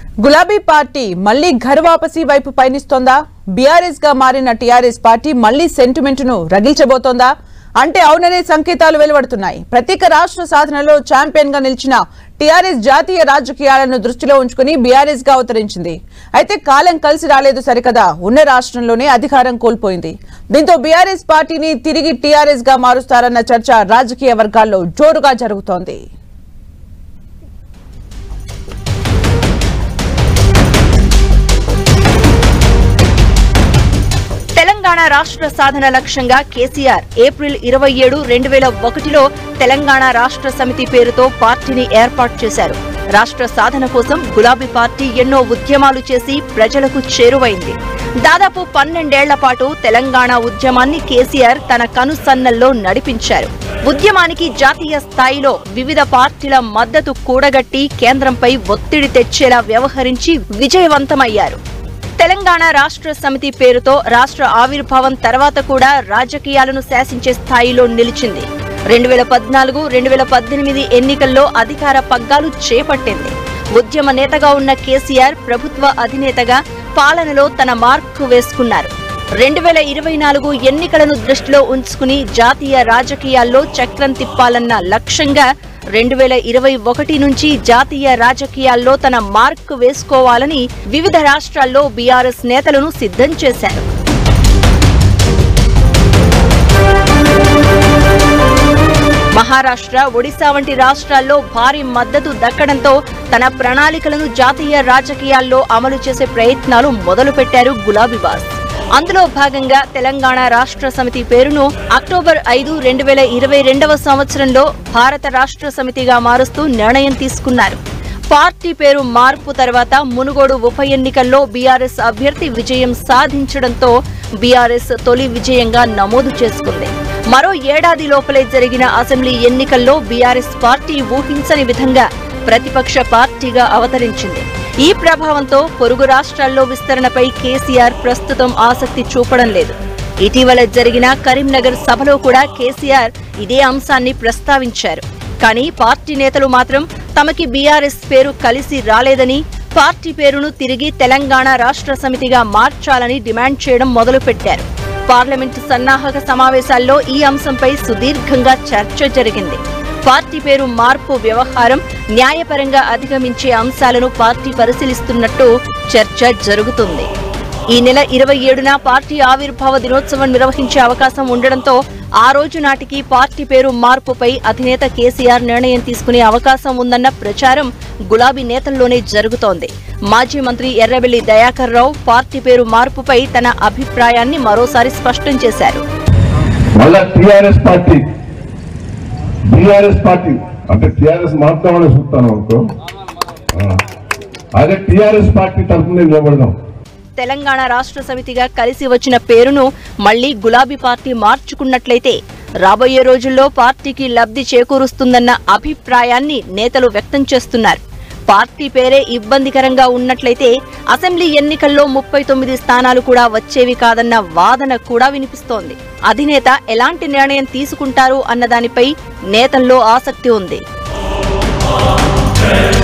గులాబీ పార్టీ మళ్లీ ఘర్ వాపసీ వైపు పయనిస్తోందా బీఆర్ఎస్ గా మారిన టీఆర్ఎస్ పార్టీ మళ్లీ సెంటిమెంట్ ను రగిల్చబోతోందా అంటే అవుననే సంకేతాలు వెలువడుతున్నాయి ప్రత్యేక రాష్ట్ర సాధనలో ఛాంపియన్ గా నిలిచిన టీఆర్ఎస్ జాతీయ రాజకీయాలను దృష్టిలో ఉంచుకుని బీఆర్ఎస్ గా అవతరించింది అయితే కాలం కలిసి రాలేదు సరికదా ఉన్న రాష్ట్రంలోనే అధికారం కోల్పోయింది దీంతో బీఆర్ఎస్ పార్టీని తిరిగి టీఆర్ఎస్ గా మారుస్తారన్న చర్చ రాజకీయ వర్గాల్లో జోరుగా జరుగుతోంది తెలంగాణ రాష్ట్ర సాధన లక్ష్యంగా కేసీఆర్ ఏప్రిల్ ఇరవై ఏడు రెండు వేల ఒకటిలో తెలంగాణ రాష్ట్ర సమితి పేరుతో పార్టీని ఏర్పాటు చేశారు రాష్ట్ర సాధన కోసం గులాబీ పార్టీ ఎన్నో ఉద్యమాలు చేసి ప్రజలకు చేరువైంది దాదాపు పన్నెండేళ్ల పాటు తెలంగాణ ఉద్యమాన్ని కేసీఆర్ తన కనుసన్నల్లో నడిపించారు ఉద్యమానికి జాతీయ స్థాయిలో వివిధ పార్టీల మద్దతు కూడగట్టి కేంద్రంపై ఒత్తిడి తెచ్చేలా వ్యవహరించి విజయవంతమయ్యారు తెలంగాణ రాష్ట్ర సమితి పేరుతో రాష్ట్ర ఆవిర్భావం తర్వాత కూడా రాజకీయాలను శాసించే స్థాయిలో నిలిచింది రెండు వేల పద్నాలుగు రెండు వేల పద్దెనిమిది ఎన్నికల్లో అధికార పగ్గాలు చేపట్టింది ఉద్యమ నేతగా ఉన్న కేసీఆర్ ప్రభుత్వ అధినేతగా పాలనలో తన మార్కు వేసుకున్నారు రెండు వేల ఇరవై నాలుగు ఎన్నికలను దృష్టిలో ఉంచుకుని జాతీయ రాజకీయాల్లో చక్రం తిప్పాలన్న లక్ష్యంగా రెండు వేల ఇరవై ఒకటి నుంచి జాతీయ రాజకీయాల్లో తన మార్క్ వేసుకోవాలని వివిధ రాష్ట్రాల్లో బీఆర్ఎస్ నేతలను సిద్ధం చేశారు మహారాష్ట్ర ఒడిశా వంటి రాష్ట్రాల్లో భారీ మద్దతు దక్కడంతో తన ప్రణాళికలను జాతీయ రాజకీయాల్లో అమలు చేసే ప్రయత్నాలు మొదలుపెట్టారు గులాబీబాస్ అందులో భాగంగా తెలంగాణ రాష్ట్ర సమితి పేరును అక్టోబర్ ఐదు రెండు వేల ఇరవై రెండవ సంవత్సరంలో భారత రాష్ట్ర సమితిగా మారుస్తూ నిర్ణయం తీసుకున్నారు పార్టీ పేరు మార్పు తర్వాత మునుగోడు ఉప ఎన్నికల్లో బీఆర్ఎస్ అభ్యర్థి విజయం సాధించడంతో బీఆర్ఎస్ తొలి విజయంగా నమోదు చేసుకుంది మరో ఏడాది లోపలే జరిగిన అసెంబ్లీ ఎన్నికల్లో బీఆర్ఎస్ పార్టీ ఊహించని విధంగా ప్రతిపక్ష పార్టీగా అవతరించింది ఈ ప్రభావంతో పొరుగు రాష్ట్రాల్లో విస్తరణపై కేసీఆర్ ప్రస్తుతం ఆసక్తి చూపడం లేదు ఇటీవల జరిగిన కరీంనగర్ సభలో కూడా కేసీఆర్ ఇదే అంశాన్ని ప్రస్తావించారు కానీ పార్టీ నేతలు మాత్రం తమకి బీఆర్ఎస్ పేరు కలిసి రాలేదని పార్టీ పేరును తిరిగి తెలంగాణ రాష్ట్ర సమితిగా మార్చాలని డిమాండ్ చేయడం మొదలుపెట్టారు పార్లమెంటు సన్నాహక సమావేశాల్లో ఈ అంశంపై సుదీర్ఘంగా చర్చ జరిగింది పార్టీ పేరు మార్పు వ్యవహారం న్యాయపరంగా అధిగమించే అంశాలను పార్టీ పరిశీలిస్తున్నట్టు చర్చ జరుగుతుంది ఈ నెల ఇరవై ఏడున పార్టీ ఆవిర్భావ దినోత్సవం నిర్వహించే అవకాశం ఉండడంతో ఆ రోజు నాటికి పార్టీ పేరు మార్పుపై అధినేత కేసీఆర్ నిర్ణయం తీసుకునే అవకాశం ఉందన్న ప్రచారం గులాబీ నేతల్లోనే జరుగుతోంది మాజీ మంత్రి ఎర్రబెల్లి దయాకర్ రావు పార్టీ పేరు మార్పుపై తన అభిప్రాయాన్ని మరోసారి స్పష్టం చేశారు మళ్ళా టిఆర్ఎస్ పార్టీ బీఆర్ఎస్ పార్టీ అంటే టిఆర్ఎస్ మాత్రమే చూస్తాను అనుకో ఆ. అదే టిఆర్ఎస్ పార్టీ తరఫున నిలబడదాం తెలంగాణ రాష్ట్ర సమితిగా కలిసి వచ్చిన పేరును మళ్లీ గులాబీ పార్టీ మార్చుకున్నట్లయితే రాబోయే రోజుల్లో పార్టీకి లబ్ధి చేకూరుస్తుందన్న అభిప్రాయాన్ని నేతలు వ్యక్తం చేస్తున్నారు పార్టీ పేరే ఇబ్బందికరంగా ఉన్నట్లయితే అసెంబ్లీ ఎన్నికల్లో ముప్పై తొమ్మిది స్థానాలు కూడా వచ్చేవి కాదన్న వాదన కూడా వినిపిస్తోంది అధినేత ఎలాంటి నిర్ణయం తీసుకుంటారు అన్న దానిపై నేతల్లో ఆసక్తి ఉంది